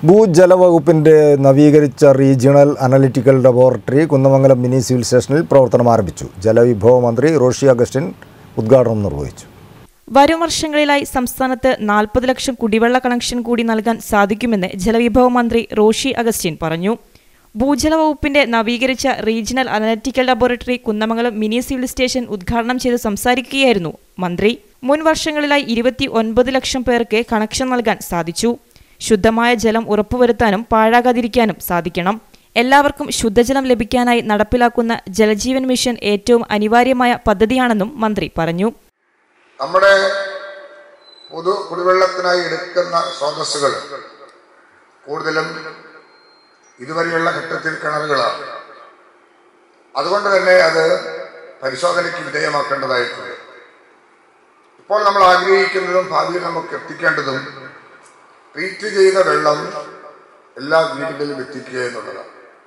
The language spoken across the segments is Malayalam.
ഭൂജല വകുപ്പിന്റെ നവീകരിച്ച regional analytical laboratory Kunnamangalam mini civil സ്റ്റേഷനിൽ പ്രവർത്തനം ആരംഭിച്ചു ജലവിഭവ മന്ത്രി റോഷി അഗസ്റ്റിൻ ഉദ്ഘാടനം നിർവഹിച്ചു വരും വർഷങ്ങളിലായി സംസ്ഥാനത്ത് നാൽപ്പത് ലക്ഷം കുടിവെള്ള കണക്ഷൻ കൂടി നൽകാൻ സാധിക്കുമെന്ന് ജലവിഭവ മന്ത്രി റോഷി അഗസ്റ്റിൻ പറഞ്ഞു ഭൂജല വകുപ്പിന്റെ നവീകരിച്ച regional analytical laboratory Kunnamangalam mini civil station ഉദ്ഘാടനം ചെയ്ത് സംസാരിക്കുകയായിരുന്നു മന്ത്രി മുൻ വർഷങ്ങളിലായി ഇരുപത്തി ഒൻപത് ലക്ഷം പേർക്ക് കണക്ഷൻ നൽകാൻ സാധിച്ചു ശുദ്ധമായ ജലം ഉറപ്പുവരുത്താനും പാഴാകാതിരിക്കാനും സാധിക്കണം എല്ലാവർക്കും ശുദ്ധജലം ലഭിക്കാനായി നടപ്പിലാക്കുന്ന ജലജീവൻ മിഷൻ ഏറ്റവും അനിവാര്യമായ പദ്ധതിയാണെന്നും മന്ത്രി പറഞ്ഞു നമ്മുടെ പൊതു കുടിവെള്ളത്തിനായി എടുക്കുന്ന സ്രോതസ്സുകൾ കൂടുതലും ഇതുവരെയുള്ള ഘട്ടത്തിൽ കിണറുകളാണ് അതുകൊണ്ട് തന്നെ അത് പരിശോധനയ്ക്ക് വിധേയമാക്കേണ്ടതായിട്ടുണ്ട് ഇപ്പോൾ നമ്മൾ ആഗ്രഹിക്കുന്നതും ഭാവിയിൽ നമുക്ക് എത്തിക്കേണ്ടതും ട്രീറ്റ് ചെയ്ത വെള്ളം എല്ലാ വീടുകളിലും എത്തിക്കുക എന്നുള്ളതാണ്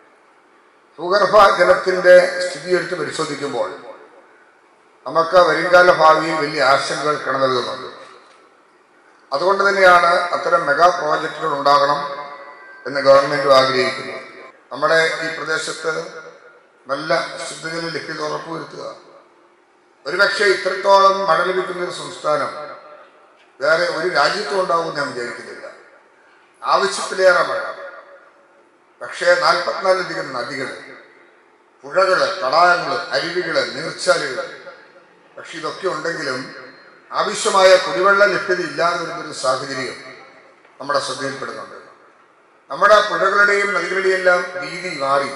ഭൂഗർഭ ജലത്തിന്റെ സ്ഥിതി എടുത്ത് പരിശോധിക്കുമ്പോൾ നമുക്ക് വരുംകാല ഭാവിയിൽ വലിയ ആശങ്കകൾ കിടന്നൽകുന്നുണ്ട് അതുകൊണ്ട് തന്നെയാണ് അത്തരം മെഗാ പ്രോജക്റ്റുകൾ ഉണ്ടാകണം എന്ന് ഗവൺമെന്റ് ആഗ്രഹിക്കുന്നു നമ്മുടെ ഈ പ്രദേശത്ത് നല്ല ശുദ്ധജല ലഭ്യത ഉറപ്പുവരുത്തുക ഒരുപക്ഷെ ഇത്രത്തോളം മഴ ലഭിക്കുന്ന ഒരു സംസ്ഥാനം വേറെ ഒരു രാജ്യത്തും ഉണ്ടാവും ഞാൻ വിചാരിക്കുന്നില്ല ആവശ്യത്തിലേറെ മഴ പക്ഷേ നാൽപ്പത്തിനാലധികം നദികൾ പുഴകള് തടാകങ്ങള് അരുവികള് നീർച്ചാലുകള് പക്ഷെ ഇതൊക്കെ ഉണ്ടെങ്കിലും ആവശ്യമായ കുടിവെള്ള ലഭ്യത ഇല്ലാതെ വരുന്നൊരു സാഹചര്യം നമ്മുടെ ശ്രദ്ധയിൽപ്പെടുന്നുണ്ട് നമ്മുടെ പുഴകളുടെയും നദികളുടെയും എല്ലാം രീതി മാറി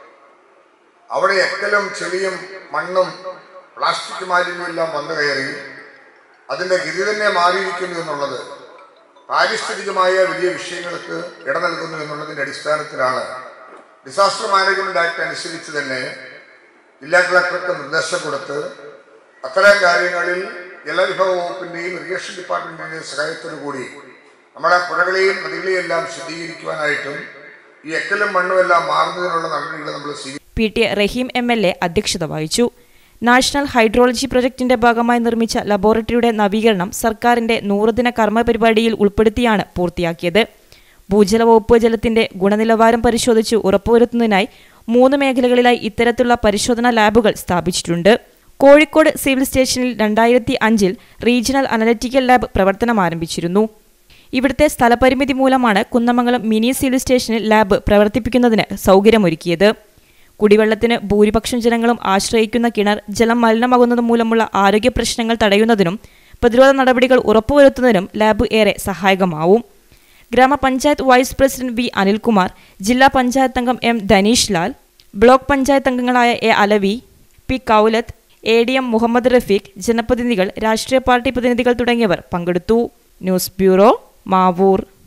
അവിടെ എക്കലും ചെളിയും മണ്ണും പ്ലാസ്റ്റിക് മാലിന്യവും എല്ലാം വന്നു കയറി അതിന്റെ ഗതി തന്നെ മാറിയിരിക്കുന്നു എന്നുള്ളത് പാരിസ്ഥിതികമായ വലിയ വിഷയങ്ങൾക്ക് ഇട നൽകുന്നു എന്നുള്ളതിന്റെ അടിസ്ഥാനത്തിലാണ് ഡിസാസ്റ്റർ മാനേജ്മെന്റ് ആക്ട് അനുസരിച്ച് തന്നെ ജില്ലാ കളക്ടർക്ക് നിർദ്ദേശം കൊടുത്ത് അത്തരം കാര്യങ്ങളിൽ ജലവിഭവ വകുപ്പിന്റെയും ഇറിഗേഷൻ ഡിപ്പാർട്ട്മെന്റിന്റെയും സഹായത്തോടു കൂടി നമ്മുടെ പുഴകളെയും നദികളെയും എല്ലാം ശുദ്ധീകരിക്കുവാനായിട്ടും ഈ എക്കലും മണ്ണും എല്ലാം മാറുന്നതിനുള്ള നടപടികൾ നമ്മൾ സ്വീകരിക്കും P T Rahim M L A അധ്യക്ഷത വഹിച്ചു നാഷണൽ ഹൈഡ്രോളജി പ്രൊജക്ടിന്റെ ഭാഗമായി നിർമ്മിച്ച ലബോറട്ടറിയുടെ നവീകരണം സർക്കാരിന്റെ നൂറുദിന കർമ്മ പരിപാടിയിൽ ഉൾപ്പെടുത്തിയാണ് പൂർത്തിയാക്കിയത് ഭൂജല വകുപ്പ് ജലത്തിന്റെ ഗുണനിലവാരം പരിശോധിച്ച് ഉറപ്പുവരുത്തുന്നതിനായി മൂന്ന് മേഖലകളിലായി ഇത്തരത്തിലുള്ള പരിശോധനാ ലാബുകൾ സ്ഥാപിച്ചിട്ടുണ്ട് കോഴിക്കോട് സിവിൽ സ്റ്റേഷനിൽ രണ്ടായിരത്തി അഞ്ചിൽ റീജിയണൽ അനലറ്റിക്കൽ ലാബ് പ്രവർത്തനം ആരംഭിച്ചിരുന്നു ഇവിടുത്തെ സ്ഥലപരിമിതി മൂലമാണ് കുന്നമംഗലം മിനി സിവിൽ സ്റ്റേഷനിൽ ലാബ് പ്രവർത്തിപ്പിക്കുന്നതിന് സൗകര്യമൊരുക്കിയത് കുടിവെള്ളത്തിന് ഭൂരിപക്ഷം ജനങ്ങളും ആശ്രയിക്കുന്ന കിണർ ജലം മലിനമാകുന്നത് മൂലമുള്ള ആരോഗ്യ പ്രശ്നങ്ങൾ തടയുന്നതിനും പ്രതിരോധ നടപടികൾ ഉറപ്പുവരുത്തുന്നതിനും ലാബ് ഏറെ സഹായകമാവും ഗ്രാമപഞ്ചായത്ത് വൈസ് പ്രസിഡന്റ് വി അനിൽകുമാർ ജില്ലാ പഞ്ചായത്ത് അംഗം എം ധനീഷ് ലാൽ ബ്ലോക്ക് പഞ്ചായത്ത് അംഗങ്ങളായ A Alavi P Koulath A D M Muhammad Rafeeq ജനപ്രതിനിധികൾ രാഷ്ട്രീയ പാർട്ടി പ്രതിനിധികൾ തുടങ്ങിയവർ പങ്കെടുത്തു ന്യൂസ് ബ്യൂറോ മാവൂർ